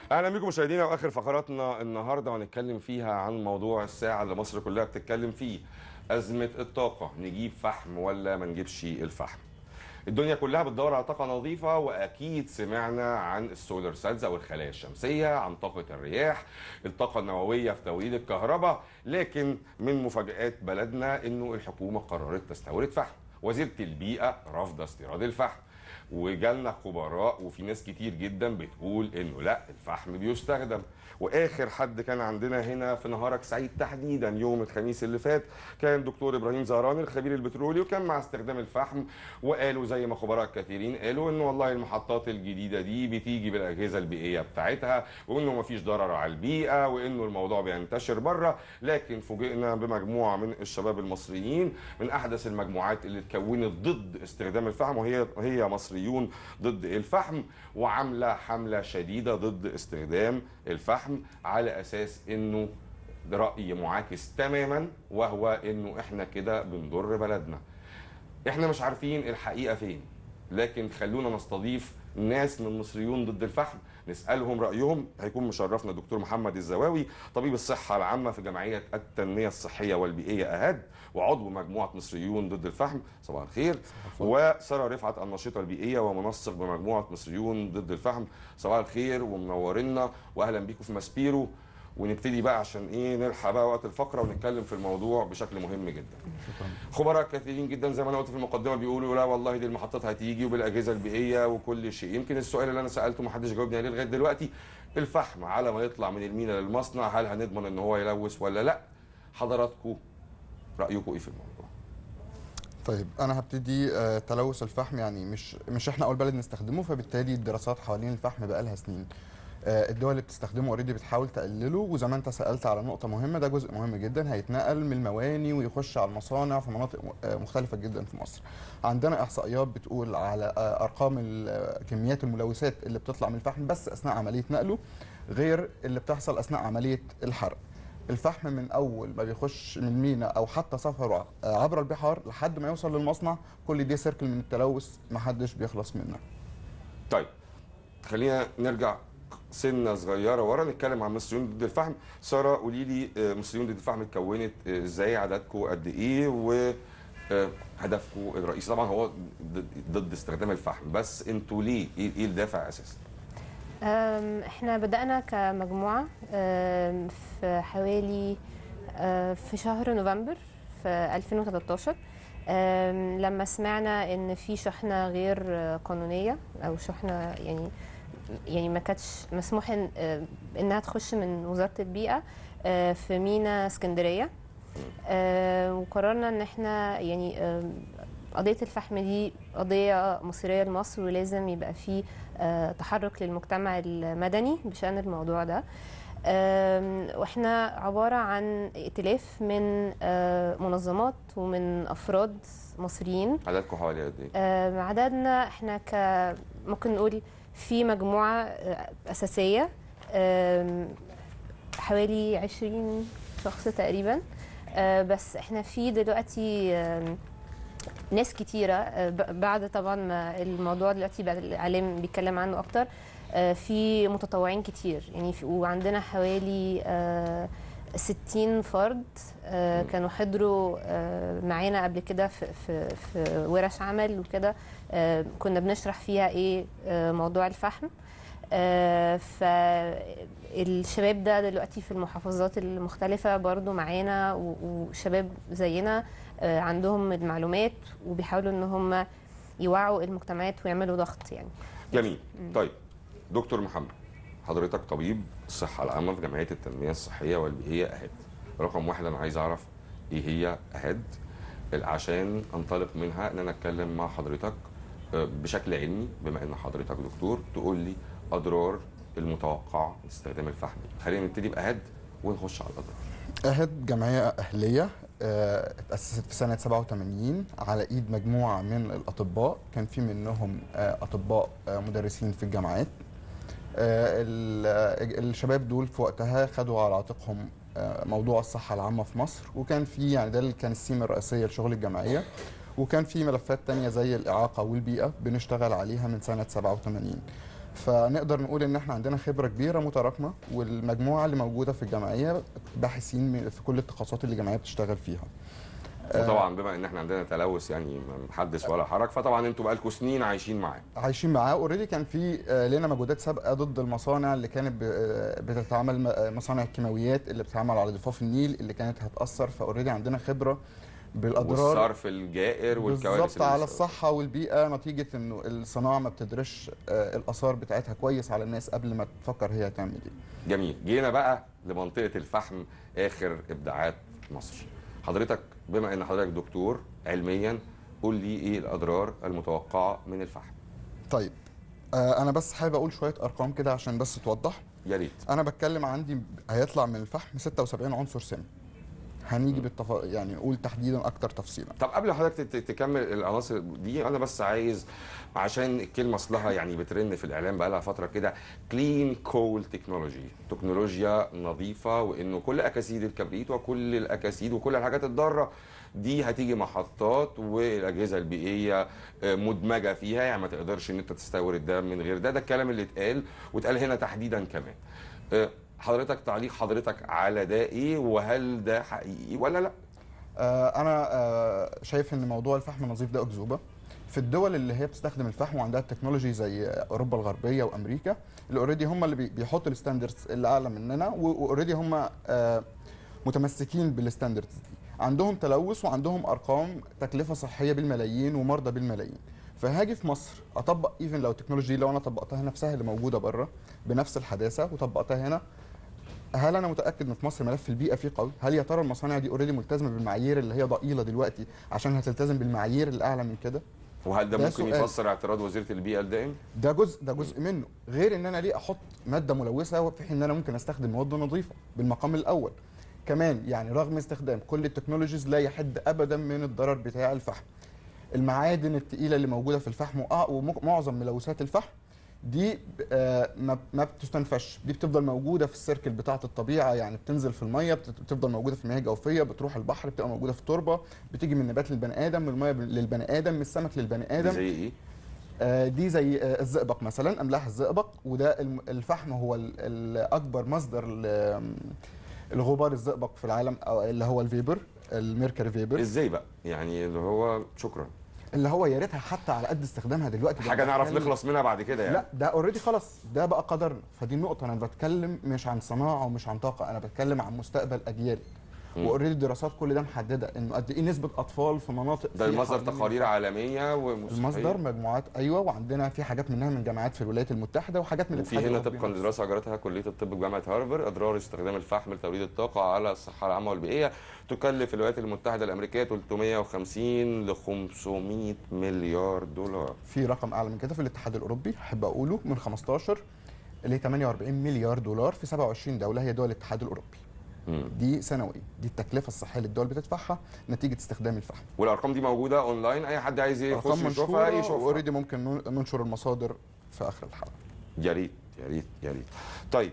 اهلا بكم مشاهدينا واخر فقراتنا النهارده وهنتكلم فيها عن موضوع الساعه اللي مصر كلها بتتكلم فيه ازمه الطاقه نجيب فحم ولا ما نجيبش الفحم الدنيا كلها بتدور على طاقه نظيفه واكيد سمعنا عن السولار سيلز او الخلايا الشمسيه عن طاقه الرياح الطاقه النوويه في توليد الكهرباء لكن من مفاجات بلدنا انه الحكومه قررت تستورد فحم وزيره البيئه رافضه استيراد الفحم وجالنا خبراء وفي ناس كتير جدا بتقول انه لا الفحم بيستخدم واخر حد كان عندنا هنا في نهارك سعيد تحديدا يوم الخميس اللي فات كان دكتور ابراهيم زهران الخبير البترولي وكان مع استخدام الفحم وقالوا زي ما خبراء كثيرين قالوا انه والله المحطات الجديده دي بتيجي بالاجهزه البيئيه بتاعتها وانه ما فيش ضرر على البيئه وانه الموضوع بينتشر بره لكن فوجئنا بمجموعه من الشباب المصريين من احدث المجموعات اللي اتكونت ضد استخدام الفحم وهي هي مصريون ضد الفحم وعامله حمله شديده ضد استخدام الفحم على اساس انه ده راي معاكس تماما وهو انه احنا كده بنضر بلدنا احنا مش عارفين الحقيقه فين لكن خلونا نستضيف ناس من مصريون ضد الفحم نسالهم رايهم هيكون مشرفنا الدكتور محمد الزواوي طبيب الصحه العامه في جمعيه التنميه الصحيه والبيئيه اهاد وعضو مجموعه مصريون ضد الفحم صباح الخير وساره رفعت النشيطه البيئيه ومنسق بمجموعه مصريون ضد الفحم صباح الخير ومنورنا واهلا بيكم في ماسبيرو ونبتدي بقى عشان ايه نلحق بقى وقت الفقره ونتكلم في الموضوع بشكل مهم جدا خبراء كثيرين جدا زي ما انا قلت في المقدمه بيقولوا لا والله دي المحطات هتيجي وبالاجهزه البيئيه وكل شيء يمكن السؤال اللي انا سالته ما حدش جاوبني عليه لغايه دلوقتي الفحم على ما يطلع من المينا للمصنع هل هنضمن ان هو يلوث ولا لا حضراتكم رايكم ايه في الموضوع طيب انا هبتدي آه، تلوث الفحم يعني مش مش احنا اول بلد نستخدمه فبالتالي الدراسات حوالين الفحم بقى لها سنين آه، الدول اللي بتستخدمه اوريدي بتحاول تقلله وزي ما انت سالت على نقطه مهمه ده جزء مهم جدا هيتنقل من المواني ويخش على المصانع في مناطق آه، مختلفه جدا في مصر عندنا احصائيات بتقول على آه، ارقام ال- آه، كميات الملوثات اللي بتطلع من الفحم بس اثناء عمليه نقله غير اللي بتحصل اثناء عمليه الحرق الفحم من اول ما بيخش من المينا او حتى سفره آه، عبر البحار لحد ما يوصل للمصنع كل دي سيركل من التلوث محدش بيخلص منها طيب خلينا نرجع سنه صغيره ورا نتكلم عن مصريون ضد الفحم ساره قولي لي آه، مصريون ضد الفحم اتكونت آه، ازاي عددكم قد ايه وهدفكم الرئيسي طبعا هو ضد- ضد استخدام الفحم بس انتوا ليه ايه إيه الدافع اساسا أم، احنا بدأنا كمجموعة أم، في حوالي أه، في شهر نوفمبر في 2013 أم، لما سمعنا ان في شحنة غير أه، قانونية او شحنة يعني يعني ما كانتش مسموح إن أه، انها تخش من وزارة البيئة أه، في مينا اسكندرية أه، وقررنا ان احنا يعني أم، قضية الفحم دي قضية مصيرية لمصر ولازم يبقى في آه، تحرك للمجتمع المدني بشأن الموضوع ده آم، واحنا عبارة عن ائتلاف من آه، منظمات ومن أفراد مصريين عددكم حوالي قد ايه آم، عددنا احنا ك ممكن نقول في مجموعة آه، أساسية آم، حوالي 20 شخص تقريبا آه، بس احنا في دلوقتي آم، ناس كتيرة آه، ب- بعد طبعا ما الموضوع دلوقتي بقى الإعلام بيتكلم عنه أكتر آه، في متطوعين كتير يعني في وعندنا حوالي آه، 60 فرد آه، مم. كانوا حضروا آه، معانا قبل كده في, في, في ورش عمل وكده آه، كنا بنشرح فيها ايه آه، موضوع الفحم آه، فالشباب ده دلوقتي في المحافظات المختلفة برضو معانا و- وشباب زينا آه، عندهم المعلومات وبيحاولوا ان هم يوعوا المجتمعات ويعملوا ضغط يعني جميل طيب دكتور محمد حضرتك طبيب الصحه العامه في جمعيه التنميه الصحيه والبيئيه اهد رقم واحد انا عايز اعرف ايه هي اهد عشان انطلق منها ان انا اتكلم مع حضرتك آه، بشكل علمي بما ان حضرتك دكتور تقول لي اضرار المتوقعه من استخدام الفحم خلينا نبتدي باهد ونخش على الاضرار أهد جمعية أهلية آه، اتأسست في سنة 87 على إيد مجموعة من الأطباء كان في منهم آه، أطباء آه، مدرسين في الجامعات آه، ال- آه، الشباب دول في وقتها خدوا على عاتقهم آه، موضوع الصحة العامة في مصر وكان في يعني ده اللي كان السيمة الرئيسية لشغل الجمعية وكان في ملفات تانية زي الإعاقة والبيئة بنشتغل عليها من سنة 87 فنقدر نقول ان احنا عندنا خبره كبيره متراكمه والمجموعه اللي موجوده في الجمعيه باحثين من- في كل التخصصات اللي الجمعيه بتشتغل فيها وطبعا بما ان احنا عندنا تلوث يعني ما حدث ولا حرج فطبعا انتوا بقالكم سنين عايشين معاه عايشين معاه اوريدي كان في آه، لنا مجهودات سابقه ضد المصانع اللي كانت ب- آه، بتتعامل م- آه، مصانع الكيماويات اللي بتتعامل على ضفاف النيل اللي كانت هتاثر فاوريدي عندنا خبره بالاضرار والصرف الجائر والكوارث بالظبط اللي على بتحصل. الصحه والبيئه نتيجه انه الصناعه ما بتدرش آه، الاثار بتاعتها كويس على الناس قبل ما تفكر هي هتعمل ايه جميل جينا بقى لمنطقه الفحم اخر ابداعات مصر حضرتك بما ان حضرتك دكتور علميا قول لي ايه الاضرار المتوقعه من الفحم طيب آه، انا بس حابب اقول شويه ارقام كده عشان بس توضح يا ريت انا بتكلم عندي هيطلع من الفحم 76 عنصر سام هنيجي بالتف... يعني نقول تحديدا اكتر تفصيلا طب قبل حضرتك تت- تكمل العناصر دي انا بس عايز عشان الكلمه اصلها يعني بترن في الاعلام بقى لها فتره كده كلين كول تكنولوجي تكنولوجيا نظيفه وانه كل اكاسيد الكبريت وكل الاكاسيد وكل الحاجات الضاره دي هتيجي محطات والاجهزه البيئيه آه، مدمجه فيها يعني ما تقدرش ان انت تستورد ده من غير ده ده الكلام اللي اتقال واتقال هنا تحديدا كمان آه، حضرتك تعليق حضرتك على ده ايه وهل ده حقيقي ولا لا آه، انا آه، شايف ان موضوع الفحم النظيف ده اكذوبه في الدول اللي هي بتستخدم الفحم وعندها التكنولوجي زي اوروبا الغربيه وامريكا اللي اوريدي هم اللي بي- بيحطوا الستاندردز اللي اعلى مننا واوريدي هم آه، متمسكين بالستاندردز دي عندهم تلوث وعندهم ارقام تكلفه صحيه بالملايين ومرضى بالملايين فهاجي في مصر اطبق ايفن لو التكنولوجي دي لو انا طبقتها نفسها اللي موجوده بره بنفس الحداثه وطبقتها هنا هل انا متاكد ان في مصر ملف البيئه فيه قوي هل يا ترى المصانع دي اوريدي ملتزمه بالمعايير اللي هي ضئيله دلوقتي عشان هتلتزم بالمعايير اللي اعلى من كده وهل ده ده ممكن سؤال. يفسر اعتراض وزيره البيئه الدائم ده جزء ده جزء منه غير ان انا ليه احط ماده ملوثه في حين ان انا ممكن استخدم مواد نظيفه بالمقام الاول كمان يعني رغم استخدام كل التكنولوجيز لا يحد ابدا من الضرر بتاع الفحم المعادن التقيله اللي موجوده في الفحم وأع- ومعظم ملوثات الفحم دي آه، ما ما بتستنفش دي بتفضل موجوده في السيركل بتاعه الطبيعه يعني بتنزل في الميه بت- بتفضل موجوده في المياه الجوفيه بتروح البحر بتبقى موجوده في التربه بتيجي من النبات للبني ادم من الميه للبني ادم من السمك للبني دي ادم زي ايه آه، دي زي آه، الزئبق مثلا املاح الزئبق وده الم- الفحم هو ال- الاكبر مصدر ل- الغبار الزئبق في العالم أو اللي هو الفيبر الميركوري فيبر ازاي بقى يعني اللي هو شكرا اللي هو يا ريتها حتى على قد استخدامها دلوقتي ده حاجه نعرف بتخلي- نخلص منها بعد كده يعني لا ده اوريدي خلاص ده بقى قدرنا فدي النقطه انا بتكلم مش عن صناعه ومش عن طاقه انا بتكلم عن مستقبل اجيال مم. واوريدي دراسات كل ده محدده انه قد ايه نسبه اطفال في مناطق ده فيها المصدر حوالين تقارير عالميه ومستحيل. المصدر مجموعات ايوه وعندنا في حاجات منها من جامعات في الولايات المتحده وحاجات من وفي الاتحاد هنا الأوروبي طبقا نفسه. لدراسه اجرتها كليه الطب بجامعه هارفارد اضرار استخدام الفحم لتوليد الطاقه على الصحه العامه والبيئيه تكلف الولايات المتحده الامريكيه 350 ل 500 مليار دولار في رقم اعلى من كده في الاتحاد الاوروبي احب اقوله من 15 ل 48 مليار دولار في 27 دوله هي دول الاتحاد الاوروبي مم. دي سنويا دي التكلفه الصحيه اللي الدول بتدفعها نتيجه استخدام الفحم والارقام دي موجوده اونلاين اي حد عايز يخش ارقام يشوفها منشوره يشوفها واوريدي ممكن نن- ننشر المصادر في اخر الحلقه يا ريت يا ريت يا ريت طيب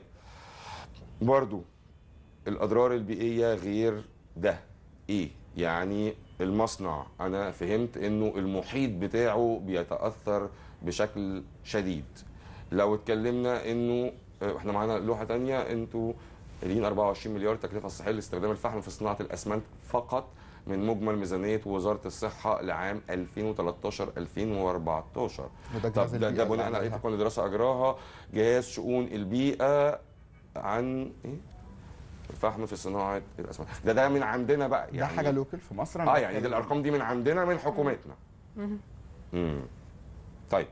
برضو الاضرار البيئيه غير ده ايه يعني المصنع انا فهمت انه المحيط بتاعه بيتاثر بشكل شديد لو اتكلمنا انه آه، احنا معانا لوحه تانية انتوا قايلين 24 مليار تكلفه الصحيه لاستخدام الفحم في صناعه الاسمنت فقط من مجمل ميزانيه وزاره الصحه لعام 2013 2014 وده طب جهاز ده, البيئة ده بناء اللي على عليها. طبقا لدراسه اجراها جهاز شؤون البيئه عن ايه؟ الفحم في صناعه الاسمنت ده ده من عندنا بقى يعني ده حاجه لوكال في مصر أنا اه يعني دي بتكلم- الارقام دي من عندنا من حكومتنا امم طيب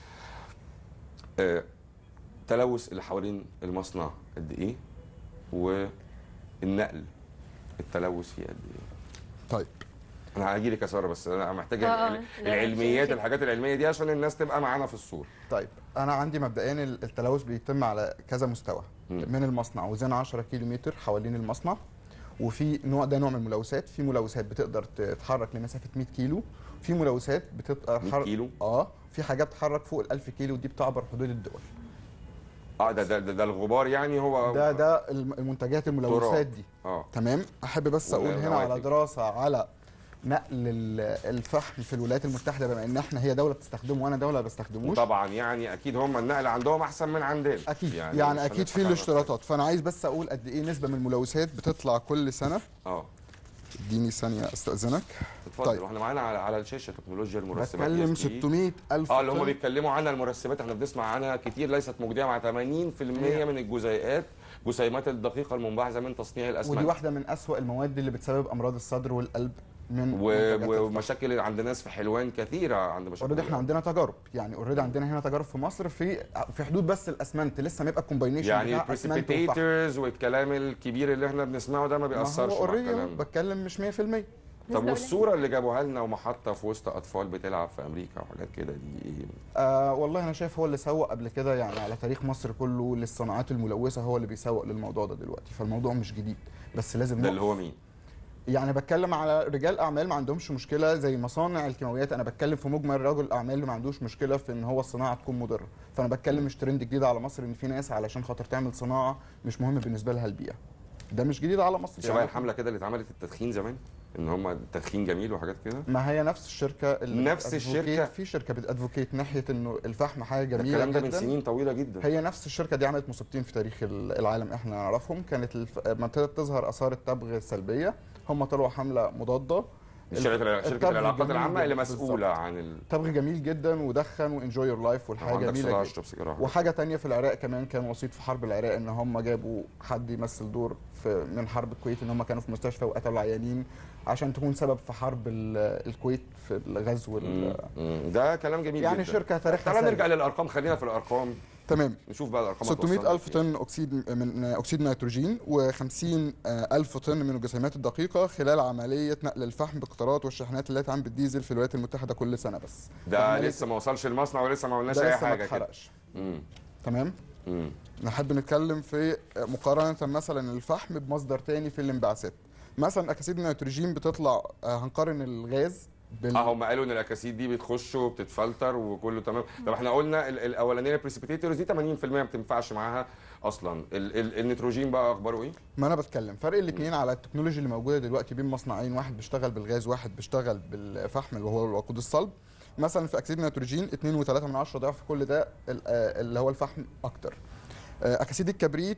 آه تلوث اللي حوالين المصنع قد ايه والنقل التلوث فيه قد ايه طيب انا هاجي لك يا ساره بس انا محتاج آه، آه. ال- لا، العلميات شيء- الحاجات العلميه دي عشان الناس تبقى معانا في الصوره طيب انا عندي مبدئيا التلوث بيتم على كذا مستوى مم. من المصنع وزن 10 كيلو متر حوالين المصنع وفي نوع ده نوع من الملوثات في ملوثات بتقدر تتحرك لمسافه 100 كيلو في ملوثات 100 بتتحرك كيلو اه في حاجات بتتحرك فوق ال 1000 كيلو ودي بتعبر حدود الدول اه ده ده ده, ده الغبار يعني هو ده ده الم- المنتجات الملوثات دي اه تمام احب بس اقول هنا على والنواتج. دراسه على نقل ال- الفحم في الولايات المتحده بما ان احنا هي دوله بتستخدمه وانا دوله ما بستخدموش طبعا يعني اكيد هم النقل عندهم احسن من عندنا اكيد يعني, يعني, مش اكيد هنضحك في على الاشتراطات فانا عايز بس اقول قد ايه نسبه من الملوثات بتطلع كل سنه نفسنا. اه اديني ثانيه استاذنك اتفضل طيب. واحنا معانا على, على الشاشه تكنولوجيا المرسبات بتكلم ESP. 600 الف اه اللي هم طن. بيتكلموا عنها المرسبات احنا بنسمع عنها كتير ليست مجديه مع 80% من الجزيئات جسيمات الدقيقه المنبعثه من تصنيع الاسمنت ودي واحده من اسوأ المواد اللي بتسبب امراض الصدر والقلب من و... منتجات الفحم. ومشاكل عند ناس في حلوان كثيره عند مشاكل اوريدي احنا عندنا تجارب يعني اوريدي عندنا هنا تجارب في مصر في في حدود بس الاسمنت لسه ما يبقى الكومباينيشن يعني بتاع اسمنت وفحم البريسيبيتيترز والكلام الكبير اللي احنا بنسمعه ده ما ما هو بيأثرش مع اوريدي الكلام ده بتكلم مش 100% طب نسبة والصوره اللي جابوها لنا ومحطه في وسط اطفال بتلعب في امريكا وحاجات كده دي ايه آه والله انا شايف هو اللي سوق قبل كده يعني على تاريخ مصر كله للصناعات الملوثه هو اللي بيسوق للموضوع ده دلوقتي فالموضوع مش جديد بس لازم ده نقف. اللي هو مين يعني بتكلم على رجال اعمال ما عندهمش مشكله زي مصانع الكيماويات انا بتكلم في مجمل رجل اعمال اللي ما عندوش مشكله في ان هو الصناعه تكون مضره فانا بتكلم مش ترند جديد على مصر ان في ناس علشان خاطر تعمل صناعه مش مهم بالنسبه لها البيئه ده مش جديد على مصر شبه يعني الحمله كده اللي اتعملت التدخين زمان ان هم التدخين جميل وحاجات كده ما هي نفس الشركه اللي نفس بتadvocate- الشركة؟ في شركه بتادفوكيت ناحيه انه الفحم حاجه ده جميله الكلام ده من جدا سنين طويله جدا هي نفس الشركه دي عملت مصيبتين في تاريخ ال- العالم احنا نعرفهم كانت الف... لما ابتدت تظهر اثار التبغ السلبيه هم طلعوا حمله مضاده شركه شركه التبغ العلاقات جميل العامه اللي جداً مسؤوله عن ال... تبغ جميل جدا ودخن وانجوي يور لايف والحاجه عندك جميله صداع جدا اشرب سيجاره وحاجه تانية في العراق كمان كان وسيط في حرب العراق ان هم جابوا حد يمثل دور في من حرب الكويت ان هم كانوا في مستشفى وقتلوا عيانين عشان تكون سبب في حرب ال- الكويت في الغزو وال... مم. ده كلام جميل يعني جدا شركه تاريخها تعالى سابق. نرجع للارقام خلينا في الارقام تمام نشوف بقى الارقام 600 ألف طن أكسيد من أكسيد نيتروجين و50 ألف طن من الجسيمات الدقيقة خلال عملية نقل الفحم بالقطارات والشاحنات التي تعمل بالديزل في الولايات المتحدة كل سنة بس ده عملية- لسه ما وصلش المصنع ولسه ما عملناش ده اي لسه ما حاجه كده اتحرقش مم. تمام مم. نحب نتكلم في مقارنة مثلا الفحم بمصدر تاني في الانبعاثات مثلا أكاسيد النيتروجين بتطلع آه، هنقارن الغاز بال... اه هم قالوا ان الاكاسيد دي بتخش وبتتفلتر وكله تمام طب احنا قلنا ال- الاولانيه البريسيبيتيتورز دي 80% ما بتنفعش معاها اصلا ال ال النيتروجين بقى اخباره ايه ما انا بتكلم فرق الاثنين على التكنولوجي اللي موجوده دلوقتي بين مصنعين واحد بيشتغل بالغاز واحد بيشتغل بالفحم اللي هو الوقود الصلب مثلا في اكسيد النيتروجين 2.3 من 10 ضعف كل ده ال- آه، اللي هو الفحم اكتر آه، اكاسيد الكبريت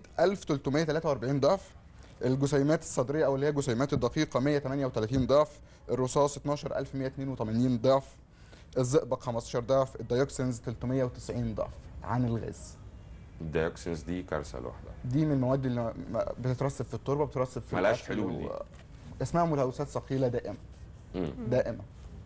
1343 ضعف الجسيمات الصدريه او اللي هي جسيمات الدقيقه 138 ضعف الرصاص 12182 ضعف الزئبق 15 ضعف الديوكسينز 390 ضعف عن الغاز الديوكسينز دي كارثه لوحدها دي من المواد اللي ما- بتترسب في التربه بتترسب في ملهاش الأكل حلول دي. اسمها ملوثات ثقيله دائمه مم. دائمه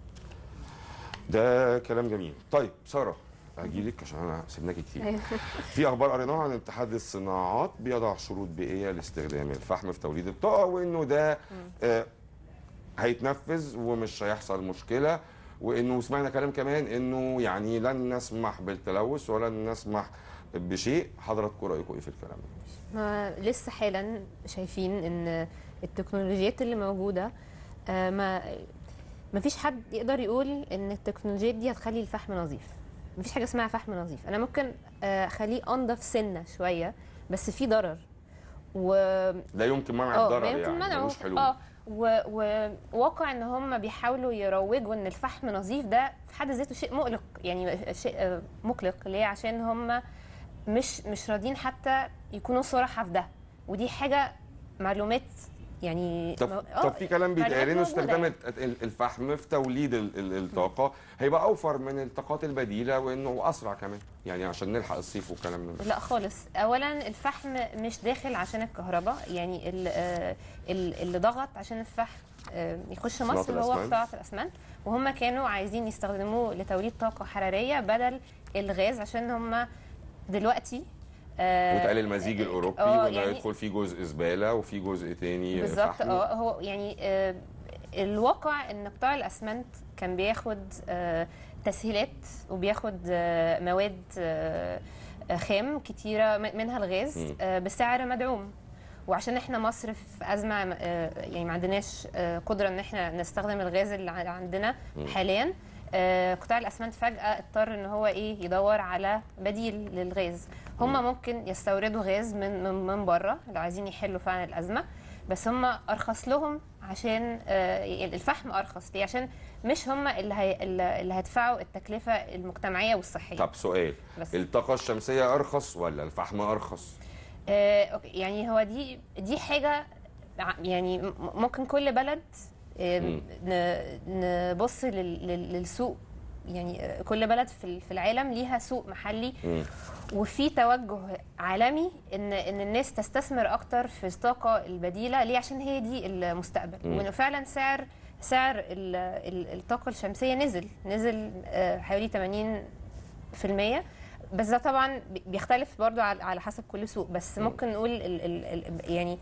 ده كلام جميل طيب ساره اجي لك عشان انا سيبناكي كتير أيوة. في اخبار قريناها عن اتحاد الصناعات بيضع شروط بيئيه لاستخدام الفحم في توليد الطاقه وانه ده آه هيتنفذ ومش هيحصل مشكله وانه سمعنا كلام كمان انه يعني لن نسمح بالتلوث ولن نسمح بشيء حضراتكم رايكم ايه في الكلام ده؟ ما لسه حالا شايفين ان التكنولوجيات اللي موجوده آه، ما ما فيش حد يقدر يقول ان التكنولوجيات دي هتخلي الفحم نظيف ما فيش حاجه اسمها فحم نظيف انا ممكن آه، اخليه انضف سنه شويه بس في ضرر و لا يمكن منع اه الضرر ما يمكن يعني منعه ملوش حلول اه و- وواقع ان هم بيحاولوا يروجوا ان الفحم نظيف ده في حد ذاته شيء مقلق يعني شيء آه، مقلق ليه عشان هم مش مش راضيين حتى يكونوا صراحه في ده ودي حاجه معلومات يعني طب, آه، طب في كلام بيتقال معلومات انه موجودة استخدام يعني. الت- ال- الفحم في توليد ال- ال- الطاقه هيبقى اوفر من الطاقات البديله وانه اسرع كمان يعني عشان نلحق الصيف والكلام من ده لا خالص اولا الفحم مش داخل عشان الكهرباء يعني ال- آه، ال- اللي ضغط عشان الفحم آه، يخش صناعة مصر هو الأسمنت. قطاع الاسمنت وهم كانوا عايزين يستخدموه لتوليد طاقه حراريه بدل الغاز عشان هم دلوقتي آه، وتقال المزيج الاوروبي آه، وانه يعني- يدخل فيه جزء زباله وفي جزء تاني بالظبط فحم. اه هو يعني آه، الواقع ان قطاع الاسمنت كان بياخد آه، تسهيلات وبياخد آه، مواد آه، آه، خام كتيره م- منها الغاز مم. آه، بسعر مدعوم وعشان احنا مصر في ازمه آه، يعني ما عندناش آه، قدره ان احنا نستخدم الغاز اللي ع- عندنا مم. حاليا آه، قطاع الاسمنت فجاه اضطر ان هو ايه يدور على بديل للغاز هم ممكن يستوردوا غاز من من, من بره لو عايزين يحلوا فعلا الازمه بس هم ارخص لهم عشان آه، الفحم ارخص ليه عشان مش هم اللي هي اللي هيدفعوا التكلفه المجتمعيه والصحيه طب سؤال بس. الطاقه الشمسيه ارخص ولا الفحم ارخص آه، أوكي، يعني هو دي دي حاجه ع- يعني م- ممكن كل بلد آه، مم. ن- نبص لل- لل- للسوق يعني آه، كل بلد في ال- في العالم ليها سوق محلي مم. وفي توجه عالمي ان ان الناس تستثمر اكتر في الطاقه البديله ليه عشان هي دي المستقبل مم. وانه فعلا سعر سعر ال- ال- الطاقه الشمسيه نزل نزل آه، حوالي 80% بس ده طبعا بي- بيختلف برضو على على حسب كل سوق بس ممكن نقول ال ال ال يعني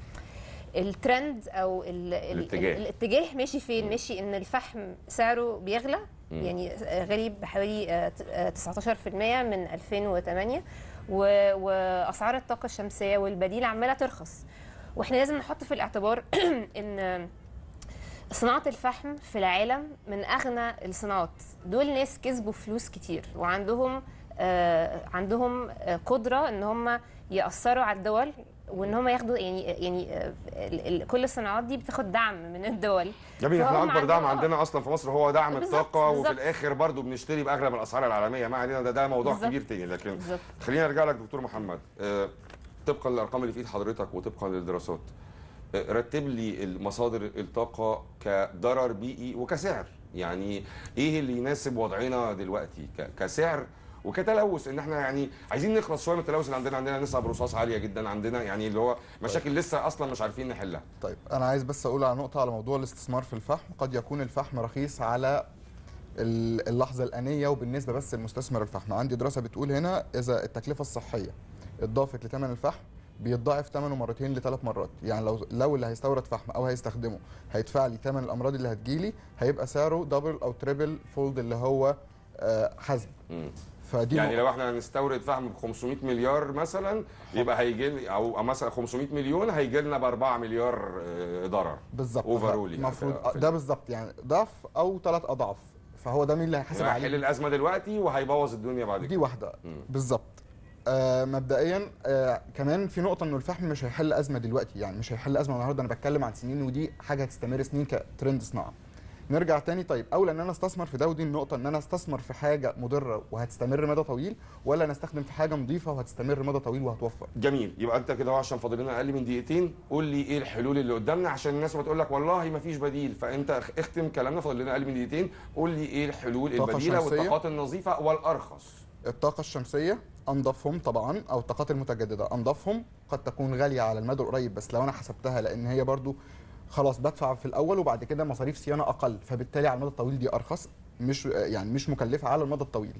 الترند او ال ال الاتجاه. الاتجاه ماشي فين ماشي ان الفحم سعره بيغلى مم. يعني غلي بحوالي آه، ت- آه، 19% من 2008 و- واسعار الطاقه الشمسيه والبديل عماله ترخص واحنا لازم نحط في الاعتبار ان صناعه الفحم في العالم من اغنى الصناعات دول ناس كسبوا فلوس كتير وعندهم آه، عندهم آه، قدره ان هم ياثروا على الدول وان هم ياخدوا يعني يعني آه، ال- ال- كل الصناعات دي بتاخد دعم من الدول جميل احنا فهم اكبر دعم عندهم- عندنا اصلا في مصر هو دعم بالظبط، الطاقه وفي بالظبط. الاخر برضو بنشتري باغلى من الاسعار العالميه ما علينا ده ده موضوع بالظبط. كبير تاني لكن بالظبط خلينا ارجع لك دكتور محمد آه، طبقا للارقام اللي في ايد حضرتك وطبقا للدراسات آه، رتب لي المصادر الطاقه كضرر بيئي وكسعر يعني ايه اللي يناسب وضعنا دلوقتي ك- كسعر وكتلوث ان احنا يعني عايزين نخلص شويه من التلوث اللي عندنا عندنا نسب رصاص عاليه جدا عندنا يعني اللي هو مشاكل لسه اصلا مش عارفين نحلها طيب انا عايز بس اقول على نقطه على موضوع الاستثمار في الفحم قد يكون الفحم رخيص على ال- اللحظه الانيه وبالنسبه بس لمستثمر الفحم عندي دراسه بتقول هنا اذا التكلفه الصحيه اتضافت لثمن الفحم بيتضاعف ثمنه مرتين لثلاث مرات يعني لو لو اللي هيستورد فحم او هيستخدمه هيدفع لي ثمن الامراض اللي هتجيلي هيبقى سعره دبل او تريبل فولد اللي هو آه، حزم مم. فدي يعني نقطة. لو احنا هنستورد فحم ب 500 مليار مثلا يبقى هيجي لي- او أو مثلا 500 مليون هيجي لنا ب 4 مليار آه، ضرر بالظبط overall يعني المفروض في- في- ده بالظبط يعني ضعف او ثلاث اضعاف فهو ده مين اللي هيحاسب يعني عليه هيحل الازمه دلوقتي وهيبوظ الدنيا بعد دي كده واحده مم. بالظبط آه مبدئيا آه كمان في نقطه انه الفحم مش هيحل ازمه دلوقتي يعني مش هيحل ازمه النهارده انا بتكلم عن سنين ودي حاجه هتستمر سنين كترند صناعه نرجع تاني طيب اولى ان انا استثمر في ده ودي النقطه ان انا استثمر في حاجه مضره وهتستمر مدى طويل ولا انا استخدم في حاجه نظيفه وهتستمر مدى طويل وهتوفر جميل يبقى انت كده أهو عشان فاضل لنا اقل من دقيقتين قول لي ايه الحلول اللي قدامنا عشان الناس ما تقول لك والله ما فيش بديل فانت اخ- اختم كلامنا فاضل لنا اقل من دقيقتين قول لي ايه الحلول طاقة البديله شمسية. والطاقات النظيفه والارخص الطاقة الشمسية أنظفهم طبعا أو الطاقات المتجددة أنظفهم قد تكون غالية على المدى القريب بس لو أنا حسبتها لأن هي برضو خلاص بدفع في الأول وبعد كده مصاريف صيانة أقل فبالتالي على المدى الطويل دي أرخص مش يعني مش مكلفة على المدى الطويل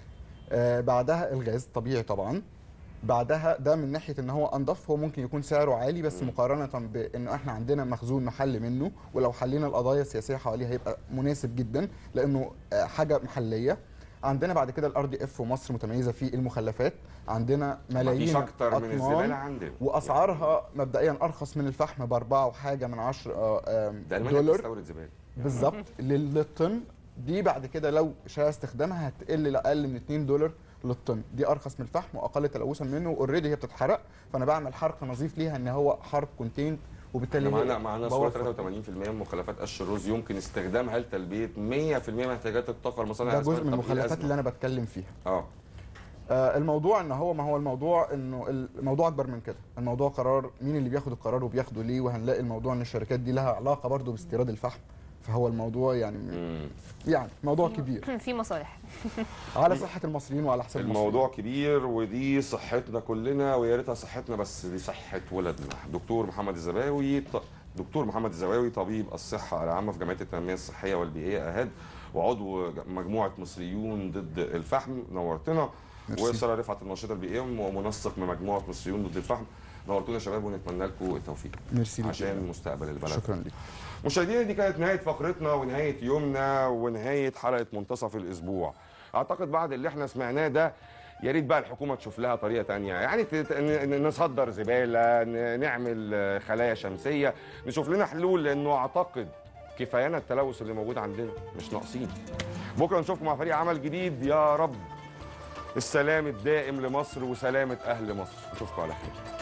آه بعدها الغاز طبيعي طبعا بعدها ده من ناحيه ان هو انضف هو ممكن يكون سعره عالي بس مم. مقارنه بان احنا عندنا مخزون محل منه ولو حلينا القضايا السياسيه حواليه هيبقى مناسب جدا لانه آه، حاجه محليه عندنا بعد كده الار دي اف ومصر متميزه في المخلفات عندنا ما ملايين فيش اكتر من أطنان الزباله عندنا واسعارها مبدئيا ارخص من الفحم باربعه وحاجه من 10 ده المانيا دولار بتستورد زباله بالظبط لل- للطن دي بعد كده لو شاء استخدامها هتقل لاقل من 2 دولار للطن دي ارخص من الفحم واقل تلوثا منه اوريدي هي بتتحرق فانا بعمل حرق نظيف ليها ان هو حرق كونتين وبالتالي احنا معانا هي معانا صوره بوفر. 83% من مخلفات قش الرز يمكن استخدامها لتلبيه 100% من احتياجات الطاقه المصانع ده الأزمة جزء من لتقليل المخلفات الأزمة. اللي انا بتكلم فيها اه آه، الموضوع ان هو ما هو الموضوع انه الموضوع اكبر من كده الموضوع قرار مين اللي بياخد القرار وبياخده ليه وهنلاقي الموضوع ان الشركات دي لها علاقه برضو باستيراد الفحم فهو الموضوع يعني مم. يعني موضوع كبير في مصالح على صحه المصريين وعلى حساب الموضوع كبير ودي صحتنا كلنا ويا ريتها صحتنا بس دي صحه ولادنا دكتور محمد الزباوي ط- دكتور محمد الزباوي طبيب الصحه العامه في جمعيه التنميه الصحيه والبيئيه اهاد وعضو ج- مجموعه مصريون ضد الفحم نورتنا ميرسي. وساره رفعت الناشطه البيئيه ومنسق من مجموعه مصريون ضد الفحم نورتونا يا شباب ونتمنى لكم التوفيق ميرسي ليك. عشان مستقبل البلد شكرا لك مشاهدينا دي كانت نهايه فقرتنا ونهايه يومنا ونهايه حلقه منتصف الاسبوع اعتقد بعد اللي احنا سمعناه ده يا ريت بقى الحكومه تشوف لها طريقه تانية يعني تت- ن- ن- نصدر زباله ن- نعمل آه، خلايا شمسيه نشوف لنا حلول لانه اعتقد كفايانا التلوث اللي موجود عندنا مش ناقصين بكره نشوفكم مع فريق عمل جديد يا رب السلام الدائم لمصر وسلامه اهل مصر نشوفكم على خير